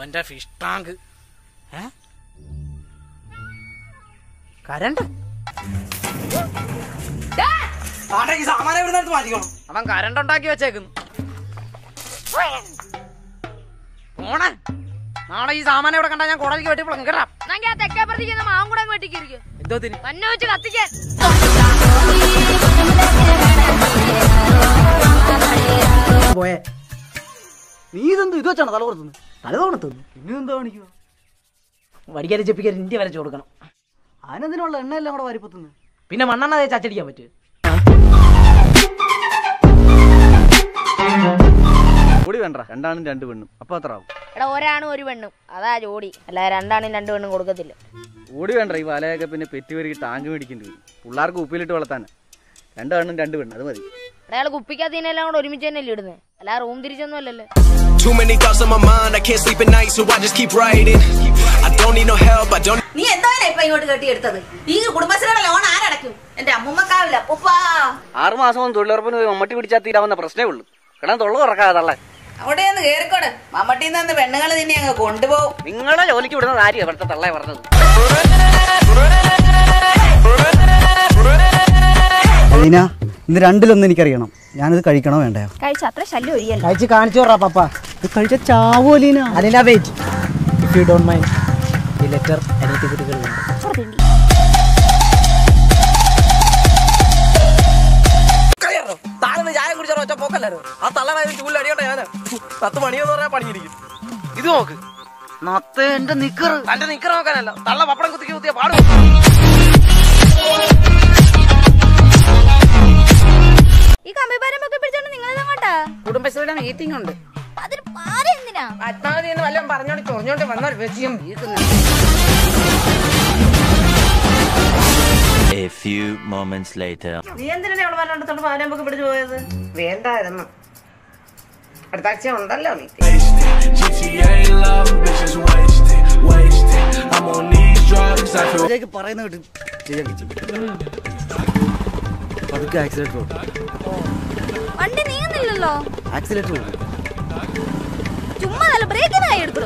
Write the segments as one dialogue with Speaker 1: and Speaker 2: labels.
Speaker 1: അവന്റെ fish tank ഏ current
Speaker 2: ആട്ടെ ഈ സാമാനം ഇവിടെ നിന്ന് മാറ്റിക്കണം
Speaker 1: അവൻ കരണ്ട് ഉണ്ടാക്കി വെച്ചേക്കുന്നു പോണേ നാളെ ഈ സാമാനം ഇവിടെ കണ്ടാ ഞാൻ കുടലിക്ക് വെട്ടി പ്ലങ്കറാം
Speaker 3: എന്നാ ആ തെക്കേപ്പുറത്തേക്ക് മാവും കൂടെ അങ്ങ് വെട്ടിക്കിരിക്കും
Speaker 1: എന്തോ തിന്
Speaker 3: തന്നെ വെച്ച് കത്തിക്കാൻ
Speaker 2: പോയെ നീ ഇതെന്ത് ഇത് വെച്ചാണ് തല കൊടുത്തുന്നത് തല തോണത്തുന്നു പിന്നെ എന്താ കാണിക്കുക
Speaker 1: വടിക്കാരി ചെപ്പിക്കാരി ഇന്ത്യ വരച്ചു കൊടുക്കണം
Speaker 2: അതിനെന്തിനുള്ള എണ്ണയെല്ലാം കൂടെ വാരിപ്പത്തുന്നത്
Speaker 1: പിന്നെ മണ്ണെണ്ണ തേച്ച് അച്ചടിക്കാൻ പറ്റും
Speaker 4: കൂടി വേണ്ട രണ്ടാണും രണ്ട് പെണ്ണും അപ്പൊ അത്ര ആവും
Speaker 3: എടാ ഒരാണും ഒരു പെണ്ണും അതാ ജോഡി അല്ല രണ്ടാണും രണ്ട് പെണ്ണും കൊടുക്കത്തില്ല
Speaker 4: കൂടി വേണ്ട ഈ വലയൊക്കെ പിന്നെ പെറ്റി വരിക ടാങ്ക് മേടിക്കേണ്ടി വരും പിള്ളേർക്ക് ഉപ്പിലിട്ട് വളർത്താൻ രണ്ടാണും രണ്ട് പെണ്ണ് അത് മതി
Speaker 3: എടാ അയാൾ കുപ്പിക്കകത്തിനെല്ലാം കൂടെ ഒരുമിച്ച് തന്നെയല്ലേ ഇടുന്നത് അല്ല റൂം തിരിച്ചൊന്നും അല്ലല്ലോ
Speaker 5: Too many thoughts on my mind, I can't sleep at night, so I just keep writing. I don't need no help, I don't
Speaker 6: നീ എന്താണ് ഇപ്പൊ ഇങ്ങോട്ട് കെട്ടിയെടുത്തത് ഈ കുടുംബശ്രീയുടെ ലോൺ ആരടയ്ക്കും എന്റെ അമ്മൂമ്മക്കാവില്ല ഉപ്പാ
Speaker 4: ആറ് മാസം കൊണ്ട് തൊഴിലുറപ്പിന് പോയി മമ്മട്ടി പിടിച്ചാൽ തീരാവുന്ന പ്രശ്നമേ ഉള്ളൂ കിടന്ന് തൊള്ള തുറക്കാതല്ലേ
Speaker 6: അവിടെ ഒന്ന് കേറിക്കോട് മമ്മട്ടിന്ന് നിന്ന് പെണ്ണുങ്ങൾ നിന്നെ അങ്ങ് കൊണ്ടുപോകും
Speaker 4: നിങ്ങളെ ജോലിക്ക് വിടുന്ന ആര്യ ഇവിടുത്തെ തള്ളേ പറഞ്ഞത്
Speaker 2: അലീന ഇന്ന് രണ്ടിലൊന്നും എനിക്കറിയണം ഞാനിത് കഴിക്കണോ വേണ്ടയോ
Speaker 3: കഴിച്ച അത്ര ശല്യം ഒഴിയല്ല
Speaker 1: കഴിച്ച് കാണിച്ചു പറ പപ്പ
Speaker 2: ഇത് കഴിച്ച ചാവോ അലീന
Speaker 1: അതിനാ wait if you don't mind ഈ ലെറ്റർ അനിയത്തി കുട്ടികളുണ്ട്
Speaker 2: താഴെ ചായ കുടിച്ചാൽ ഒറ്റ പോക്കല്ലായിരുന്നു ആ തള്ളനായാലും ചൂലിൽ അടിയോട്ടെ ഞാൻ പത്ത് മണിയെന്ന് പറഞ്ഞാൽ പണിയിരിക്കും
Speaker 1: ഇത് നോക്ക്
Speaker 2: നത്തേ എന്റെ നിക്കറ്
Speaker 1: തന്റെ നിക്കറ നോക്കാനല്ല തള്ള പപ്പടം കുത്തിക്ക് കുത്തിയ പാടും
Speaker 3: ഈ കമ്പിപ്പാരമൊക്കെ പിടിച്ചോണ്ട് നിങ്ങൾ അങ്ങോട്ടാ
Speaker 1: കുടുംബശ്രീയുടെ മീറ്റിംഗ് ഉണ്ട്
Speaker 3: അതിന് പാര എന്തിനാ
Speaker 1: പത്മാവതി എന്ന് വല്ലതും പറഞ്ഞോണ്ട് ചൊറിഞ്ഞോണ്ട് വന്നാൽ വെച്ചിയും
Speaker 7: A few moments later.
Speaker 6: നീ എന്തിനാണ് അവളെ പറഞ്ഞോണ്ട് പാരമ്പൊക്കെ പിടിച്ചു പോയത്
Speaker 1: വേണ്ടായിരുന്നു അടുത്ത ആഴ്ച ഉണ്ടല്ലോ നീ
Speaker 2: ചേച്ചിക്ക് പറയുന്ന കേട്ട് പതുക്കെ ആക്സിലേറ്റർ കൊടുക്കും
Speaker 3: വണ്ടി നീങ്ങുന്നില്ലല്ലോ
Speaker 2: ആക്സിലേറ്റർ കൊടുക്കും
Speaker 3: ചുമ്മാ നല്ല ബ്രേക്കിനായി എടുക്കണോ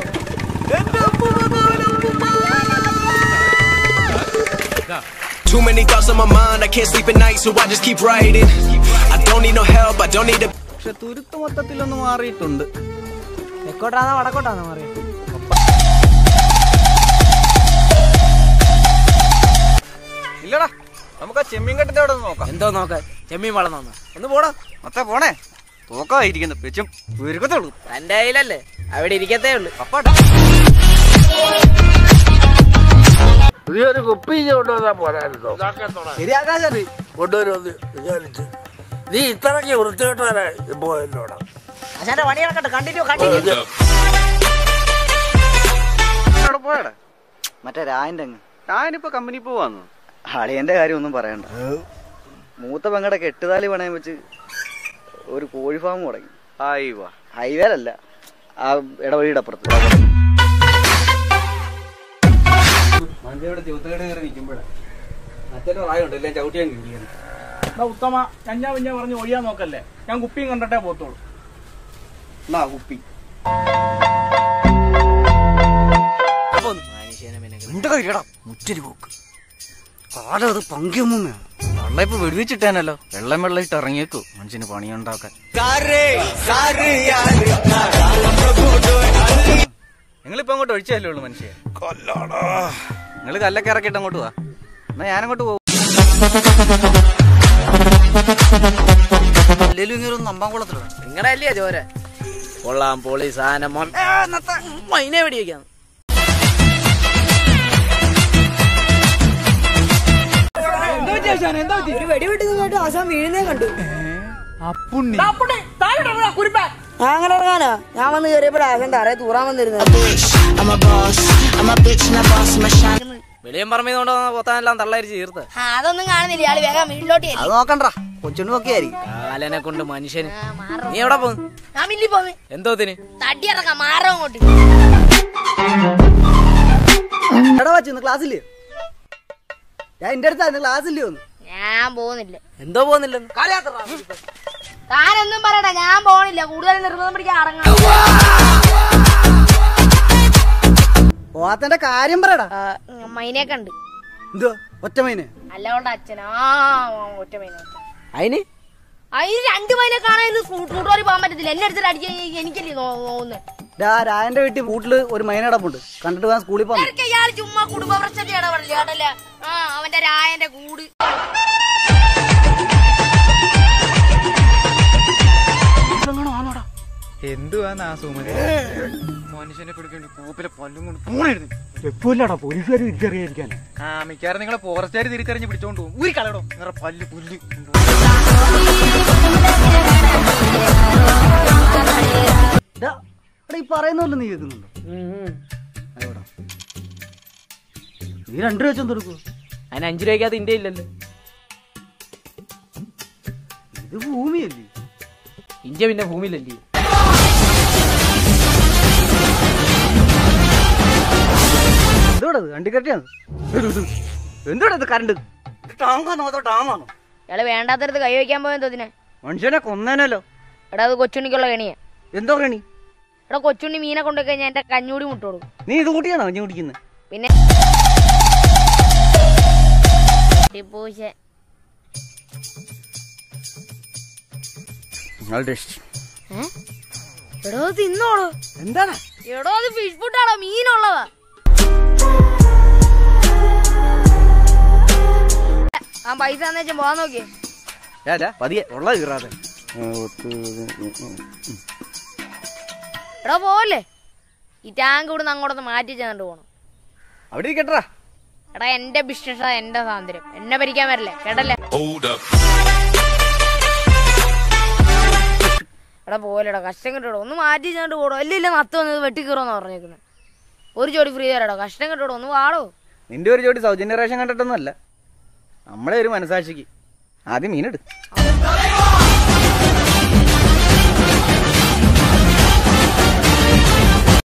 Speaker 5: Too many thoughts on my mind, I can't sleep at night, so I just keep writing. I don't need no help, I don't need a
Speaker 4: പക്ഷെ തുരുത്ത് മൊത്തത്തിലൊന്ന് മാറിയിട്ടുണ്ട്
Speaker 1: തെക്കോട്ടാണോ വടക്കോട്ടാണോ മാറിയ
Speaker 4: ഇല്ലടാ നമുക്ക് ആ ചെമ്മീൻ കെട്ടിന്റെ അവിടെ ഒന്ന് നോക്കാം
Speaker 1: എന്തോ നോക്ക ചെമ്മീൻ വളർന്നു ഒന്ന് പോടാ
Speaker 4: മൊത്തം പോണേ തോക്കായിരിക്കുന്നു പെച്ചും ഉരുക്കത്തുള്ളൂ
Speaker 1: തന്റെ കയ്യിലല്ലേ അവിടെ ഇരിക്കത്തേ ഉള്ളു
Speaker 4: പപ്പാട്ടാ
Speaker 8: പുതിയൊരു കുപ്പി കൊണ്ടുവന്നാ പോരായിരുന്നോ
Speaker 2: ശരിയാക്കാശത്
Speaker 8: കൊണ്ടുവരുമെന്ന് വിചാരിച്ചു നീ ഇത്രയ്ക്ക് വൃത്തികെട്ടവനായി പോയല്ലോടാ
Speaker 1: അച്ഛന്റെ പണി നടക്കട്ടെ കണ്ടിന്യൂ കണ്ടിന്യൂ
Speaker 4: അവിടെ പോയടാ
Speaker 2: മറ്റേ രായന്റെ അങ്ങ്
Speaker 4: ഞാനിപ്പോ കമ്പനി പോവാന്ന്
Speaker 2: അളിയന്റെ കാര്യം ഒന്നും പറയണ്ട മൂത്ത പെങ്ങടെ കെട്ടുതാലി പണയം വെച്ച് ഒരു കോഴി ഫാം തുടങ്ങി
Speaker 4: ആയി വാ
Speaker 2: ഹൈവേലല്ല ആ ഇടവഴിയുടെ അപ്പുറത്ത്
Speaker 4: മഞ്ചയുടെ ചുവത്തുകേട് കയറി നിൽക്കുമ്പോഴാണ് അച്ഛൻ്റെ പ്രായമുണ്ട് എല്ലാം ചവിട്ടിയാൻ കിട്ടിയത്
Speaker 8: ഉത്തമ കഞ്ഞാ പിഞ്ഞാ പറഞ്ഞ് ഒഴിയാൻ നോക്കല്ലേ ഞാൻ കുപ്പിയും കണ്ടിട്ടേ പോത്തോളൂ
Speaker 4: എന്നാ കുപ്പി മുറ്റൊരു പോക്ക്
Speaker 2: കാലം അത് പങ്കിയമ്മ
Speaker 4: വെള്ളം ഇപ്പൊ വെടിവെച്ചിട്ടാനല്ലോ വെള്ളം വെള്ളം ഇട്ട് ഇറങ്ങിയേക്കോ മനുഷ്യന് പണിയുണ്ടാക്കാൻ നിങ്ങളിപ്പോ അങ്ങോട്ട് ഒഴിച്ചല്ലേ ഉള്ളൂ മനുഷ്യ നിങ്ങൾ കല്ലൊക്കെ ഇറക്കിയിട്ട് അങ്ങോട്ട് വാ എന്നാ ഞാനങ്ങോട്ട് പോകും
Speaker 2: അല്ലെങ്കിലും ഇങ്ങനെ ഒന്ന് നമ്പാൻ കൊള്ളത്തില്ല
Speaker 1: നിങ്ങളുടെ അല്ലേ ചോര കൊള്ളാം പൊളി സാധനം മോൻ. ഏ, നത്ത. മൈനെ വെടി വെക്കാം
Speaker 6: അങ്ങനെ ഇറങ്ങാനാ ഞാൻ വന്ന് കയറിയപ്പോഴാ ആകണ്ട അറിയ തൂറാൻ വന്നിരുന്നത്
Speaker 1: വെളിയം പറമ്പിന്നുകൊണ്ട് പൊത്താനെല്ലാം തള്ളരിച്ച് തീർത്ത്
Speaker 3: ആ, അതൊന്നും കാണുന്നില്ല ഇയാള് വേഗം വീട്ടിലോട്ട് ചെല്ല്.
Speaker 2: അത് നോക്കണ്ട കൊച്ചുണ്ണു ഒക്കെ ആയിരിക്കും
Speaker 1: കാലനെ കൊണ്ട് മനുഷ്യന് നീ എവിടെ പോന്നു
Speaker 3: ഞാൻ മില്ലി പോന്ന്
Speaker 1: എന്തോത്തിന്
Speaker 3: തടി ഇറക്കാം മാറോ അങ്ങോട്ട്
Speaker 2: എടാ വച്ചു ക്ലാസ്സില്ലേ ഞാൻ എന്റെ അടുത്തായിരുന്നു ക്ലാസ്സില്ലേ ഒന്ന്
Speaker 3: ഞാൻ പോകുന്നില്ല
Speaker 1: എന്തോ പോകുന്നില്ലെന്ന്
Speaker 3: താനൊന്നും പറയണ്ട ഞാൻ പോണില്ല കൂടുതൽ നിർബന്ധം പിടിക്കാൻ ഇറങ്ങാം
Speaker 2: പോവാത്തന്റെ കാര്യം പറയടാ
Speaker 3: ആ, മൈനെ കണ്ട്
Speaker 2: എന്തുവാ ഒറ്റമൈനെ
Speaker 3: അല്ലോണ്ട് അച്ഛനാ ഒറ്റ മൈന
Speaker 2: അതിന്
Speaker 3: അതിന് രണ്ട് മൈനെ കാണാൻ ഇന്ന് സ്കൂട്ടറി പോകാൻ പറ്റത്തില്ല എന്നെ അടുത്തിട്ട് അടിക്കാൻ എനിക്കല്ലേ തോന്നുന്നത്
Speaker 2: ഡാ രായന്റെ വീട്ടിൽ വീട്ടില് ഒരു മൈന കിടപ്പുണ്ട് കണ്ടിട്ട് പോകാൻ സ്കൂളിൽ പോകാൻ
Speaker 3: ഇടയ്ക്ക് ഇയാൾ ചുമ്മാ കുടുംബ പ്രശ്നത്തെ ഇടപെടില്ല കേട്ടല്ലേ ആ അവന്റെ രായന്റെ കൂട്
Speaker 4: എന്തുവാന്ന് ആ സുമതി മനുഷ്യനെ പിടിക്കേണ്ടി കൂപ്പിലെ പല്ലും കൊണ്ട് പോണായിരുന്നു
Speaker 8: എപ്പോഴാടാ പോലീസുകാർ തിരിച്ചറിയാതിരിക്കാൻ
Speaker 4: ആ മിക്കവാറും നിങ്ങളെ ഫോറസ്റ്റുകാർ തിരിച്ചറിഞ്ഞ് പിടിച്ചോണ്ട് പോകും ഊരി കളയടോ നിങ്ങളുടെ പല്ല് പുല്ല്
Speaker 2: ഡാ, എടാ, ഈ പറയുന്നല്ലോ നീ കേൾക്കുന്നുണ്ടോ എവിടാ? നീ രണ്ടു രൂപ വെച്ചൊന്നും കൊടുക്കൂ
Speaker 1: അതിന് അഞ്ചു രൂപയ്ക്കകത്ത് ഇന്ത്യ ഇല്ലല്ലോ
Speaker 2: ഇത് ഭൂമിയല്ലേ
Speaker 1: ഇന്ത്യ പിന്നെ ഭൂമിയിലല്ലേ
Speaker 2: എന്തോടാ അണ്ടിക്കട്ടിയാണ് എന്തോടാ ഇത് കറണ്ട് ടാങ്ങാണോ അതോ ടാമാണോ
Speaker 3: ഇയാള് വേണ്ടാത്തടത്ത് കൈ വയ്ക്കാൻ പോയെന്ന് തോന്നിനെ
Speaker 2: മനുഷ്യനെ കൊന്നേനല്ലോ
Speaker 3: എടാ അത് കൊച്ചുണ്ണിക്കുള്ള കണിയാ
Speaker 2: എന്തോ കണി
Speaker 3: എടാ കൊച്ചുണ്ണി മീനെ കൊണ്ടുപോയി കഴിഞ്ഞാൽ എന്റെ കഞ്ഞൂടി മുട്ടോളൂ
Speaker 2: നീ ഇത് കൂട്ടിയാണോ ഞാൻ കുടിക്കുന്നത്
Speaker 3: പിന്നെ ടിപ്പൂശ ഏ? എടോ അത് തിന്നോളൂ
Speaker 2: എന്താണ്
Speaker 3: എടോ അത് ഫിഷ് ഫുഡാണോ മീനുള്ളതാ ആ പൈസ എന്ന് വെച്ചാൽ പോവാൻ നോക്കിയേ
Speaker 2: രാജാ പതിയെ ഉള്ള കീറാതെ
Speaker 3: എടാ പോവല്ലേ ഈ ടാങ്ക് ഇവിടുന്ന് അങ്ങോട്ടൊന്ന് മാറ്റി ചെന്നിട്ട് പോണം
Speaker 2: അവിടെ ഇരിക്കട്ടാ
Speaker 3: എടാ എന്റെ ബിസിനസ് എന്റെ സ്വാതന്ത്ര്യം എന്നെ ഭരിക്കാൻ വരില്ലേ കേട്ടല്ലേ എടാ പോലെടാ കഷ്ടം കിട്ടോടോ ഒന്ന് മാറ്റി ചെന്നിട്ട് പോടോ ഇല്ല ഇല്ല നത്ത് വന്നത് വെട്ടിക്കീറോന്ന് പറഞ്ഞേക്കുന്നത് ഒരു ജോഡി ഫ്രീ തരാടോ കഷ്ടം കിട്ടോടോ ഒന്ന് വാടോ
Speaker 2: നിന്റെ ഒരു ജോഡി സൗജന്യ റേഷൻ കണ്ടിട്ടൊന്നുമല്ല നമ്മളെ ഒരു മനസാക്ഷിക്ക് ആദ്യം മീനെടുത്ത്
Speaker 3: ആ